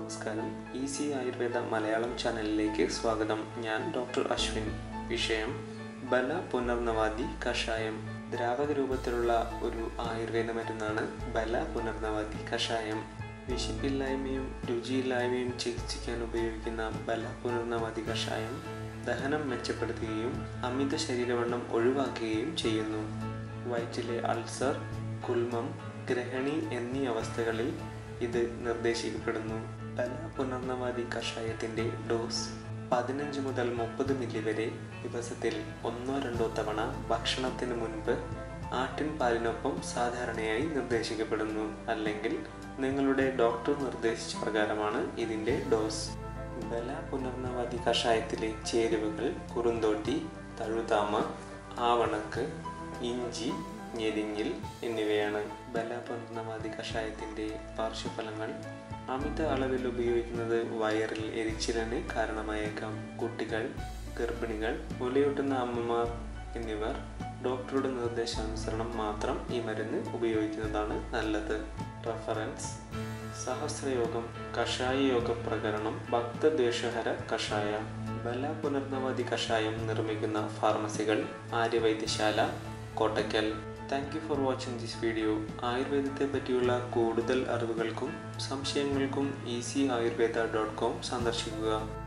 നമസ്കാരം ഈസി ആയുർവേദ മലയാളം ചാനലിലേക്ക് സ്വാഗതം ഞാൻ ഡോക്ടർ അശ്വിൻ വിഷയം ബല പുനർനവാദി കഷായം ദ്രാവക രൂപത്തിലുള്ള ഒരു ആയുർവേദ മരുന്നാണ് ബല പുനർനവാദി കഷായം വിശപ്പില്ലായ്മയും രുചിയില്ലായ്മയും ചികിത്സിക്കാൻ ഉപയോഗിക്കുന്ന ബല പുനർനവാദി കഷായം ദഹനം മെച്ചപ്പെടുത്തുകയും അമിത ശരീരവണ്ണം ഒഴിവാക്കുകയും ചെയ്യുന്നു വയറ്റിലെ അൾസർ കുൽമം ഗ്രഹണി എന്നീ അവസ്ഥകളിൽ ഇത് നിർദ്ദേശിക്കപ്പെടുന്നു പല പുനർനവാദി കഷായത്തിൻ്റെ ഡോസ് പതിനഞ്ച് മുതൽ മുപ്പത് മില്ലി വരെ ദിവസത്തിൽ ഒന്നോ രണ്ടോ തവണ ഭക്ഷണത്തിന് മുൻപ് ആട്ടിൻ പാലിനൊപ്പം സാധാരണയായി നിർദ്ദേശിക്കപ്പെടുന്നു അല്ലെങ്കിൽ നിങ്ങളുടെ ഡോക്ടർ നിർദ്ദേശിച്ച പ്രകാരമാണ് ഇതിൻ്റെ ഡോസ് ബല പുനർനവാദി കഷായത്തിലെ ചേരുവകൾ കുറുന്തോട്ടി തഴുതാമ ആവണക്ക് ഇഞ്ചി ഞെരിഞ്ഞിൽ എന്നിവയാണ് ബലപൂർണവാദി കഷായത്തിൻ്റെ പാർശ്വഫലങ്ങൾ അമിത അളവിൽ ഉപയോഗിക്കുന്നത് വയറിൽ എരിച്ചിലിന് കാരണമായേക്കാം കുട്ടികൾ ഗർഭിണികൾ മുലയൂട്ടുന്ന അമ്മമാർ എന്നിവർ ഡോക്ടറുടെ നിർദ്ദേശാനുസരണം മാത്രം ഈ മരുന്ന് ഉപയോഗിക്കുന്നതാണ് നല്ലത് റഫറൻസ് സഹസ്രയോഗം കഷായ യോഗ പ്രകരണം ഭക്തദ്വേഷഹര കഷായ ബല പുനർനവാദി കഷായം നിർമ്മിക്കുന്ന ഫാർമസികൾ Arya Vaidya Sala Kottakkal thank you for watching this video ആയുർവേദത്തെ പറ്റിയുള്ള കൂടുതൽ അറിവുകൾക്കും സംശയങ്ങൾക്കും ഈസി ആയുർവേദ ഡോട്ട് കോം സന്ദർശിക്കുക